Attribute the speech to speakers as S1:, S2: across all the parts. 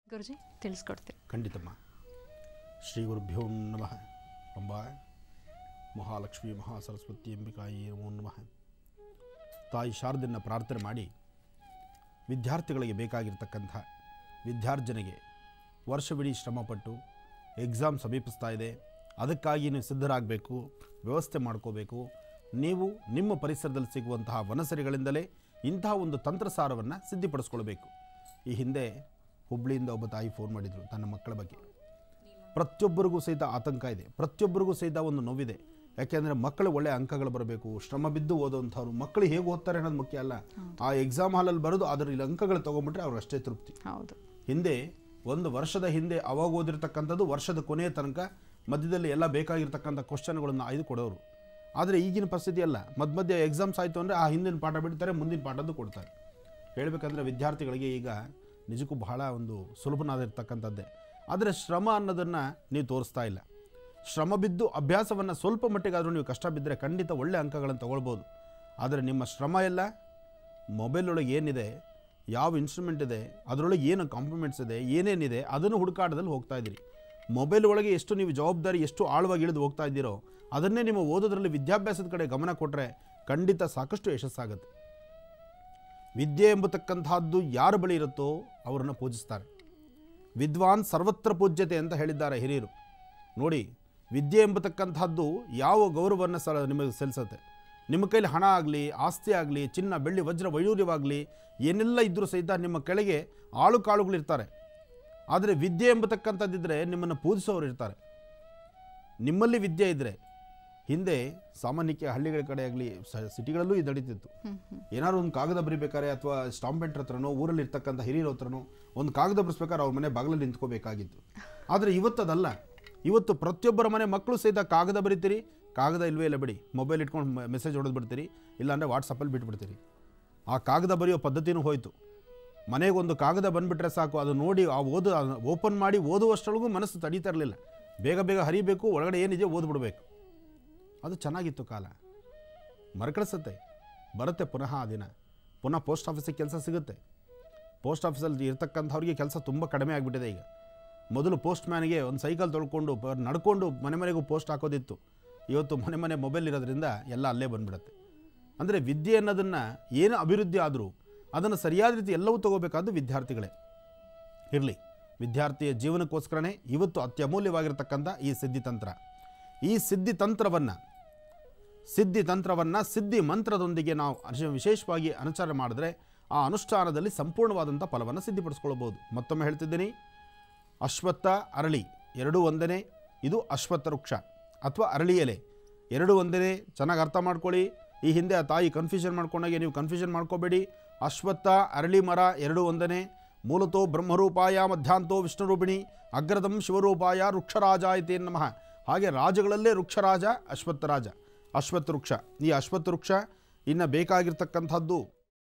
S1: ಗುರುಜಿ ತಿಳಿಸ್ಕೊಡ್ತೀರಿ
S2: ಖಂಡಿತಮ್ಮ ಶ್ರೀ ಗುರುಭ್ಯೋ ನಮಃ ಅಂಬಾ ಮಹಾಲಕ್ಷ್ಮಿ ಮಹಾಸರಸ್ವತಿ ಅಂಬಿಕಾಯಿ ನಮೋ ನಮಃ ತಾಯಿ ಶಾರದನ್ನು ಪ್ರಾರ್ಥನೆ ಮಾಡಿ ವಿದ್ಯಾರ್ಥಿಗಳಿಗೆ ಬೇಕಾಗಿರ್ತಕ್ಕಂಥ ವಿದ್ಯಾರ್ಜನೆಗೆ ವರ್ಷವಿಡೀ ಶ್ರಮಪಟ್ಟು ಎಕ್ಸಾಮ್ ಸಮೀಪಿಸ್ತಾ ಇದೆ ಅದಕ್ಕಾಗಿ ನೀವು ಸಿದ್ಧರಾಗಬೇಕು ವ್ಯವಸ್ಥೆ ಮಾಡ್ಕೋಬೇಕು ನೀವು ನಿಮ್ಮ ಪರಿಸರದಲ್ಲಿ ಸಿಗುವಂತಹ ವನಸರಿಗಳಿಂದಲೇ ಇಂತಹ ಒಂದು ತಂತ್ರಸಾರವನ್ನು ಸಿದ್ಧಿಪಡಿಸ್ಕೊಳ್ಬೇಕು ಈ ಹಿಂದೆ ಹುಬ್ಳಿಯಿಂದ ಒಬ್ಬ ತಾಯಿ ಫೋನ್ ಮಾಡಿದರು ತನ್ನ ಮಕ್ಕಳ ಬಗ್ಗೆ ಪ್ರತಿಯೊಬ್ಬರಿಗೂ ಸಹಿತ ಆತಂಕ ಇದೆ ಪ್ರತಿಯೊಬ್ಬರಿಗೂ ಸಹಿತ ಒಂದು ನೋವಿದೆ ಯಾಕೆಂದರೆ ಮಕ್ಕಳು ಒಳ್ಳೆಯ ಅಂಕಗಳು ಬರಬೇಕು ಶ್ರಮ ಬಿದ್ದು ಓದೋವಂಥವ್ರು ಮಕ್ಕಳು ಹೇಗೆ ಓದ್ತಾರೆ ಅನ್ನೋದು ಮುಖ್ಯ ಅಲ್ಲ ಆ ಎಕ್ಸಾಮ್ ಹಾಲಲ್ಲಿ ಬರೋದು ಅದರ ಇಲ್ಲಿ ಅಂಕಗಳು ತೊಗೊಂಬಿಟ್ರೆ ಅವ್ರಿಗೆ ಅಷ್ಟೇ ತೃಪ್ತಿ
S1: ಹೌದು
S2: ಹಿಂದೆ ಒಂದು ವರ್ಷದ ಹಿಂದೆ ಅವಾಗ ಓದಿರ್ತಕ್ಕಂಥದ್ದು ವರ್ಷದ ಕೊನೆಯ ತನಕ ಮಧ್ಯದಲ್ಲಿ ಎಲ್ಲ ಬೇಕಾಗಿರ್ತಕ್ಕಂಥ ಕ್ವಶನ್ಗಳನ್ನು ಆಯ್ದು ಕೊಡೋರು ಆದರೆ ಈಗಿನ ಪರಿಸ್ಥಿತಿ ಅಲ್ಲ ಮಧ್ಯ ಮಧ್ಯೆ ಎಕ್ಸಾಮ್ಸ್ ಆಯಿತು ಅಂದರೆ ಆ ಹಿಂದಿನ ಪಾಠ ಬಿಡ್ತಾರೆ ಮುಂದಿನ ಪಾಠದ್ದು ಕೊಡ್ತಾರೆ ಹೇಳಬೇಕಂದ್ರೆ ವಿದ್ಯಾರ್ಥಿಗಳಿಗೆ ಈಗ ನಿಜಕ್ಕೂ ಬಹಳ ಒಂದು ಸುಲಭನಾದಿರ್ತಕ್ಕಂಥದ್ದೇ ಆದರೆ ಶ್ರಮ ಅನ್ನೋದನ್ನು ನೀವು ತೋರಿಸ್ತಾ ಇಲ್ಲ ಶ್ರಮ ಬಿದ್ದು ಅಭ್ಯಾಸವನ್ನು ಸ್ವಲ್ಪ ಮಟ್ಟಿಗಾದರೂ ನೀವು ಕಷ್ಟ ಬಿದ್ದರೆ ಖಂಡಿತ ಒಳ್ಳೆ ಅಂಕಗಳನ್ನು ತಗೊಳ್ಬೋದು ಆದರೆ ನಿಮ್ಮ ಶ್ರಮ ಎಲ್ಲ ಮೊಬೈಲ್ ಒಳಗೆ ಏನಿದೆ ಯಾವ ಇನ್ಸ್ಟ್ರೂಮೆಂಟ್ ಇದೆ ಅದರೊಳಗೆ ಏನು ಕಾಂಪ್ಲಿಮೆಂಟ್ಸ್ ಇದೆ ಏನೇನಿದೆ ಅದನ್ನು ಹುಡುಕಾಟದಲ್ಲಿ ಹೋಗ್ತಾ ಇದ್ದೀರಿ ಮೊಬೈಲ್ ಒಳಗೆ ಎಷ್ಟು ನೀವು ಜವಾಬ್ದಾರಿ ಎಷ್ಟು ಆಳವಾಗಿ ಇಳಿದು ಹೋಗ್ತಾ ಇದ್ದೀರೋ ಅದನ್ನೇ ನಿಮ್ಮ ಓದೋದ್ರಲ್ಲಿ ವಿದ್ಯಾಭ್ಯಾಸದ ಕಡೆ ಗಮನ ಕೊಟ್ಟರೆ ಖಂಡಿತ ಸಾಕಷ್ಟು ಯಶಸ್ಸಾಗುತ್ತೆ ವಿದ್ಯೆ ಎಂಬತಕ್ಕಂತಹದ್ದು ಯಾರ ಬಳಿ ಇರುತ್ತೋ ಅವರನ್ನು ಪೂಜಿಸ್ತಾರೆ ವಿದ್ವಾನ್ ಸರ್ವತ್ರ ಪೂಜ್ಯತೆ ಅಂತ ಹೇಳಿದ್ದಾರೆ ಹಿರಿಯರು ನೋಡಿ ವಿದ್ಯೆ ಎಂಬತಕ್ಕಂತಹದ್ದು ಯಾವ ಗೌರವವನ್ನು ಸ ನಿಮಗೆ ಸಲ್ಲಿಸುತ್ತೆ ನಿಮ್ಮ ಕೈಲಿ ಹಣ ಆಗಲಿ ಆಸ್ತಿ ಆಗಲಿ ಚಿನ್ನ ಬೆಳ್ಳಿ ವಜ್ರ ವೈಡೂರ್ಯವಾಗಲಿ ಏನೆಲ್ಲ ಇದ್ದರೂ ಸಹಿತ ನಿಮ್ಮ ಕೆಳಗೆ ಆಳು ಕಾಳುಗಳಿರ್ತಾರೆ ಆದರೆ ವಿದ್ಯೆ ಎಂಬತಕ್ಕಂಥದ್ದಿದ್ದರೆ ನಿಮ್ಮನ್ನು ಪೂಜಿಸೋರು ಇರ್ತಾರೆ ನಿಮ್ಮಲ್ಲಿ ವಿದ್ಯೆ ಇದ್ದರೆ ಹಿಂದೆ ಸಾಮಾನ್ಯಕ್ಕೆ ಹಳ್ಳಿಗಳ ಕಡೆ ಆಗಲಿ ಸಿಟಿಗಳಲ್ಲೂ ಇದು ನಡೀತಿತ್ತು ಏನಾದ್ರು ಒಂದು ಕಾಗದ ಬರಿಬೇಕಾದ್ರೆ ಅಥವಾ ಸ್ಟಾಂಪ್ ಪೆಂಟ್ರ್ ಹತ್ರನೋ ಊರಲ್ಲಿ ಇರ್ತಕ್ಕಂಥ ಹಿರಿಯರ ಹತ್ರನೋ ಒಂದು ಕಾಗದ ಬರೆಸ್ಬೇಕಾದ್ರೆ ಅವ್ರ ಮನೆ ಬಾಗಿಲಲ್ಲಿ ನಿಂತ್ಕೋಬೇಕಾಗಿತ್ತು ಆದರೆ ಇವತ್ತದಲ್ಲ ಇವತ್ತು ಪ್ರತಿಯೊಬ್ಬರ ಮನೆ ಮಕ್ಕಳು ಸಹಿತ ಕಾಗದ ಬರಿತೀರಿ ಕಾಗದ ಇಲ್ವೇ ಇಲ್ಲ ಬಿಡಿ ಮೊಬೈಲ್ ಇಟ್ಕೊಂಡು ಮೆಸೇಜ್ ಹೊಡೆದು ಬಿಡ್ತೀರಿ ಇಲ್ಲಾಂದರೆ ವಾಟ್ಸಪ್ಪಲ್ಲಿ ಬಿಟ್ಬಿಡ್ತೀರಿ ಆ ಕಾಗದ ಬರೆಯೋ ಪದ್ಧತಿನೂ ಹೋಯಿತು ಮನೆಗೊಂದು ಕಾಗದ ಬಂದುಬಿಟ್ರೆ ಸಾಕು ಅದು ನೋಡಿ ಆ ಓದು ಓಪನ್ ಮಾಡಿ ಓದುವಷ್ಟರೊಳಗೂ ಮನಸ್ಸು ತಡೀತಾ ಇರಲಿಲ್ಲ ಬೇಗ ಬೇಗ ಹರಿಬೇಕು ಒಳಗಡೆ ಏನಿದೆ ಓದ್ಬಿಡ್ಬೇಕು ಅದು ಚೆನ್ನಾಗಿತ್ತು ಕಾಲ ಮರುಕಳಿಸುತ್ತೆ ಬರುತ್ತೆ ಪುನಃ ಆ ದಿನ ಪುನಃ ಪೋಸ್ಟ್ ಆಫೀಸಿಗೆ ಕೆಲಸ ಸಿಗುತ್ತೆ ಪೋಸ್ಟ್ ಆಫೀಸಲ್ಲಿ ಇರ್ತಕ್ಕಂಥವ್ರಿಗೆ ಕೆಲಸ ತುಂಬ ಕಡಿಮೆ ಆಗಿಬಿಟ್ಟಿದೆ ಈಗ ಮೊದಲು ಪೋಸ್ಟ್ ಮ್ಯಾನ್ಗೆ ಒಂದು ಸೈಕಲ್ ತೊಳ್ಕೊಂಡು ಪ- ನಡ್ಕೊಂಡು ಮನೆ ಮನೆಗೂ ಪೋಸ್ಟ್ ಹಾಕೋದಿತ್ತು ಇವತ್ತು ಮನೆ ಮನೆ ಮೊಬೈಲ್ ಇರೋದ್ರಿಂದ ಎಲ್ಲ ಅಲ್ಲೇ ಬಂದ್ಬಿಡುತ್ತೆ ಅಂದರೆ ವಿದ್ಯೆ ಅನ್ನೋದನ್ನು ಏನು ಅಭಿವೃದ್ಧಿ ಆದರೂ ಅದನ್ನು ಸರಿಯಾದ ರೀತಿ ಎಲ್ಲವೂ ತಗೋಬೇಕಾದ್ದು ವಿದ್ಯಾರ್ಥಿಗಳೇ ಇರಲಿ ವಿದ್ಯಾರ್ಥಿಯ ಜೀವನಕ್ಕೋಸ್ಕರನೇ ಇವತ್ತು ಅತ್ಯಮೂಲ್ಯವಾಗಿರ್ತಕ್ಕಂಥ ಈ ಸಿದ್ಧಿತಂತ್ರ ಈ ಸಿದ್ಧಿತಂತ್ರವನ್ನು ಸಿದ್ಧಿತಂತ್ರವನ್ನು ಸಿದ್ಧಿ ಮಂತ್ರದೊಂದಿಗೆ ನಾವು ಅನುಶ- ವಿಶೇಷವಾಗಿ ಅನುಚಾರ ಮಾಡಿದ್ರೆ ಆ ಅನುಷ್ಠಾನದಲ್ಲಿ ಸಂಪೂರ್ಣವಾದಂಥ ಫಲವನ್ನು ಸಿದ್ಧಿಪಡಿಸ್ಕೊಳ್ಬೋದು ಮತ್ತೊಮ್ಮೆ ಹೇಳ್ತಿದ್ದೀನಿ ಅಶ್ವತ್ಥ ಅರಳಿ ಎರಡೂ ಒಂದನೇ ಇದು ಅಶ್ವತ್ಥ ವೃಕ್ಷ ಅಥವಾ ಅರಳಿ ಎಲೆ ಎರಡು ಒಂದನೇ ಚೆನ್ನಾಗಿ ಅರ್ಥ ಮಾಡ್ಕೊಳ್ಳಿ ಈ ಹಿಂದೆ ಆ ತಾಯಿ ಕನ್ಫ್ಯೂಷನ್ ಮಾಡ್ಕೊಂಡಾಗೆ ನೀವು ಕನ್ಫ್ಯೂಷನ್ ಮಾಡ್ಕೋಬೇಡಿ ಅಶ್ವತ್ಥ ಅರಳಿ ಮರ ಎರಡು ಒಂದನೇ ಮೂಲತೋ ಬ್ರಹ್ಮರೂಪಾಯ ಮಧ್ಯಾಂತೋ ವಿಷ್ಣುರೂಪಿಣಿ ಅಗ್ರದಂ ಶಿವರೂಪಾಯ ವೃಕ್ಷರಾಜ ಇತಿ ನಮಃ ಹಾಗೆ ರಾಜಗಳಲ್ಲೇ ವೃಕ್ಷರಾಜ ಅಶ್ವತ್ಥ ರಾಜ ಅಶ್ವತ್ಥ ವೃಕ್ಷ ಈ ಅಶ್ವತ್ಥ ವೃಕ್ಷ ಇನ್ನು ಬೇಕಾಗಿರ್ತಕ್ಕಂಥದ್ದು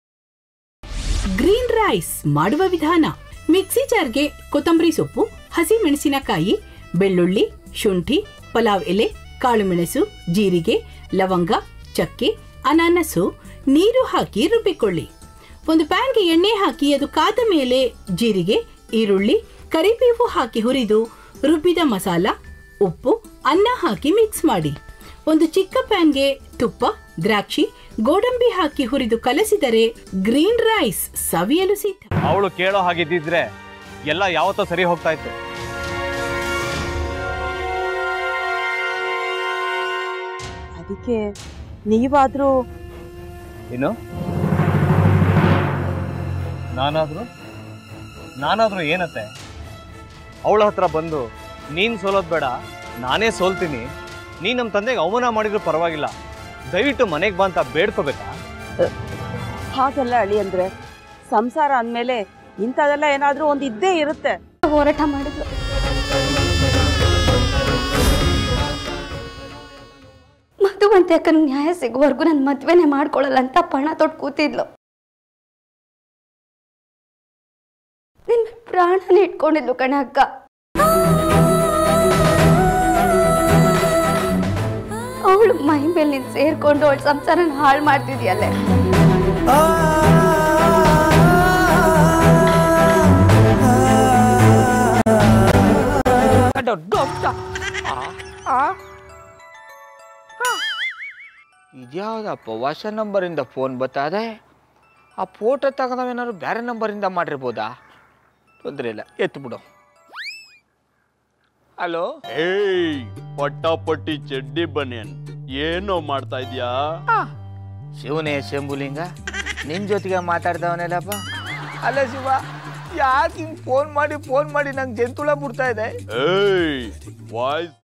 S3: ಗ್ರೀನ್ ರೈಸ್ ಮಾಡುವ ವಿಧಾನ ಮಿಕ್ಸಿ ಜಾರ್ಗೆ ಕೊತ್ತಂಬರಿ ಸೊಪ್ಪು ಹಸಿ ಮೆಣಸಿನಕಾಯಿ ಬೆಳ್ಳುಳ್ಳಿ ಶುಂಠಿ ಪಲಾವ್ ಎಲೆ ಕಾಳುಮೆಣಸು ಜೀರಿಗೆ ಲವಂಗ ಚಕ್ಕೆ ಅನಾನಸು ನೀರು ಹಾಕಿ ರುಬ್ಬಿಕೊಳ್ಳಿ ಒಂದು ಪ್ಯಾನ್ಗೆ ಎಣ್ಣೆ ಹಾಕಿ ಅದು ಕಾದ ಮೇಲೆ ಜೀರಿಗೆ ಈರುಳ್ಳಿ ಕರಿಬೇವು ಹಾಕಿ ಹುರಿದು ರುಬ್ಬಿದ ಮಸಾಲ ಉಪ್ಪು ಅನ್ನ ಹಾಕಿ ಮಿಕ್ಸ್ ಮಾಡಿ ಒಂದು ಚಿಕ್ಕ ಪ್ಯಾನ್ಗೆ ತುಪ್ಪ ದ್ರಾಕ್ಷಿ ಗೋಡಂಬಿ ಹಾಕಿ ಹುರಿದು ಕಲಸಿದರೆ ಗ್ರೀನ್ ರೈಸ್ ಸವಿಯಲು ಸಿದ್ಧ
S4: ಅವಳು ಕೇಳೋ ಹಾಗಿದ್ದಿದ್ರೆ ಎಲ್ಲ ಯಾವತ್ತೋ ಸರಿ ಹೋಗ್ತಾ ಇತ್ತು
S5: ಅದಕ್ಕೆ ನೀವಾದ್ರೂ
S4: ಏನು ನಾನಾದ್ರೂ ನಾನಾದ್ರೂ ಏನತ್ತೆ ಅವಳ ಹತ್ರ ಬಂದು ನೀನ್ ಸೋಲೋದ್ ಬೇಡ ನಾನೇ ಸೋಲ್ತೀನಿ ನೀನ್ ನಮ್ಮ ತಂದೆಗೆ ಅವಮಾನ ಮಾಡಿದ್ರು ಪರವಾಗಿಲ್ಲ ದಯವಿಟ್ಟು ಮನೆಗೆ ಬಾ ಅಂತ ಬೇಡ್ಕೋಬೇಕಾ
S5: ಹಾಗೆಲ್ಲ ಅಳಿ ಅಂದ್ರೆ ಸಂಸಾರ ಅಂದ್ಮೇಲೆ ಇಂಥದೆಲ್ಲ ಏನಾದ್ರೂ ಒಂದ್ ಇದ್ದೇ ಇರುತ್ತೆ
S6: ಹೋರಾಟ ಮಾಡಿದ್ಲು ಮಧುವಂತೆ ಅಕ್ಕನ ನ್ಯಾಯ ಸಿಗುವವರೆಗೂ ನನ್ನ ಮದ್ವೆನೆ ಮಾಡ್ಕೊಳ್ಳಲ್ಲ ಅಂತ ಪಣ ತೊಟ್ಟು ಕೂತಿದ್ಲು ನಿನ್ನ ಪ್ರಾಣನೇ ಇಟ್ಕೊಂಡಿದ್ಲು ಕಣ ಅಕ್ಕ ಅವಳು ಮೈ ಮೇಲೆ ನೀನ್ ಸೇರ್ಕೊಂಡು ಅವಳ ಸಂಸಾರನ ಹಾಳು ಮಾಡ್ತಿದ್ಯಲ್ಲೇ
S7: ಆ
S1: ದೊಡ್ಡ ಇದ್ಯಾವುದಪ್ಪ ಹೊಸ ನಂಬರಿಂದ ಫೋನ್ ಬತ್ತದೆ ಆ ಫೋಟೋ ತಗೊಂಡವೇನಾದ್ರು ಬೇರೆ ನಂಬರಿಂದ ಮಾಡಿರ್ಬೋದಾ ತೊಂದರೆ ಇಲ್ಲ ಎತ್ತು ಬಿಡು ಹಲೋ
S7: ಏಯ್ ಪಟ್ಟಾಪಟ್ಟಿ ಚಡ್ಡಿ ಬನಿಯನ್ ಏನೋ ಮಾಡ್ತಾ ಇದ್ಯಾ
S1: ಶಿವನೇ ಶಂಭುಲಿಂಗ ನಿನ್ ಜೊತೆಗೆ ಮಾತಾಡ್ದವನೇಲಪ್ಪ ಅಲ್ಲ ಶಿವ ಯಾಕೆ ಹಿಂಗ್ ಫೋನ್ ಮಾಡಿ ಫೋನ್ ಮಾಡಿ ನಂಗೆ ಜಂತುಳ ಬಿಡ್ತಾ ಇದೆ
S7: ಏಯ್ ವಾಯ್ಸ್